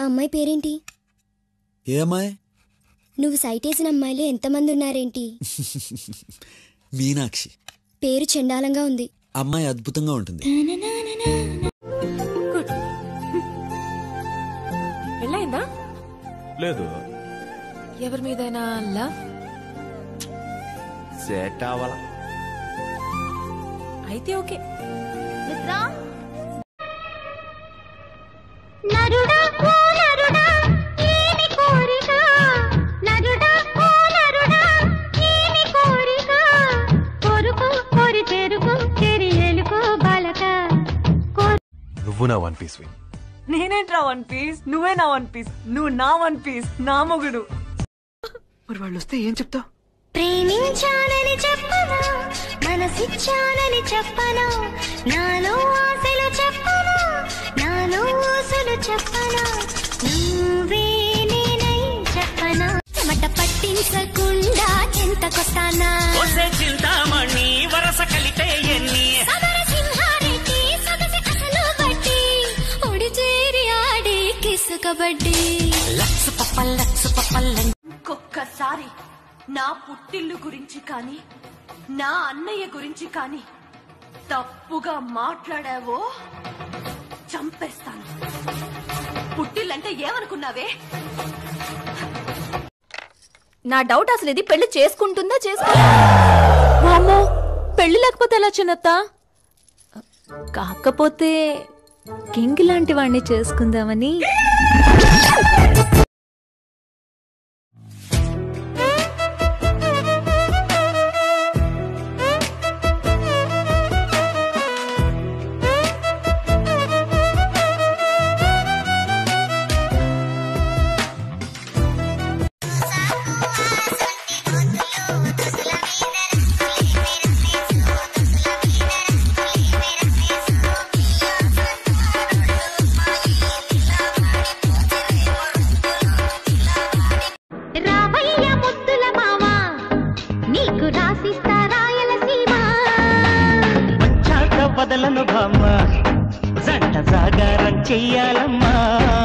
ఆ అమ్మాయి పేరేంటి ఏ అమ్మాయి నువ్వు సైటేసిన అమ్మాయిలు ఎంతమంది ఉన్నారేంటి మీనాక్షి పేరు చండాలంగా ఉంది అమ్మాయి అద్భుతంగా ఉంటుంది పెళ్ళైందా లేదు ఎవరి మీదైనా లవ్ సెట్ అవ్వాల అయితే ఓకే నరుడా ఓ నరుడా ఏమి కోరిక నరుడా ఓ నరుడా ఏమి కోరిక కోరుకో కోరి చేరుకో చెరి ఎలుకో బాలక నువ్వు నా వన్ పీస్ నేనేంట్రా వన్ పీస్ నువ్వే నా వన్ పీస్ నువ్వు నా వన్ పీస్ నా మొగుడు మరి వాళ్ళు వస్తే ఏం చెప్తావు ప్రేమించానని చెప్పనా మనసిచ్చానని చెప్పనా నాలో ఆశలు చెప్పనా నాలో ఊసులు చెప్పనా నువ్వే నేనై చెప్పనా చెమట పట్టించకుండా చెంతకొస్తానా చింతామణి వరస కలితే ఎన్ని సమరసింహారెడ్డి సొగసి అసలు బట్టి ఒడి చేరి ఆడి కిసు కబడ్డీ లక్స్ పప్పల్ లక్స్ పప్పల్ ఇంకొక్కసారి నా పుట్టిల్లు గురించి కానీ నా అన్నయ్య గురించి కానీ తప్పుగా మాట్లాడావో చంపేస్తాను పుట్టిల్లంటే ఏమనుకున్నావే నా డౌట్ అసలు ఇది పెళ్లి చేసుకుంటుందా చేసుకో వామ్మో పెళ్లి లేకపోతే ఎలా చిన్నత్త కాకపోతే కింగ్ లాంటి వాడిని చేసుకుందామని రామయ్య ముద్దుల మామ నీకు రాసిస్తా రాయలసీమ వచ్చాక వదలను బామ్మ జంట జాగారం చెయ్యాలమ్మా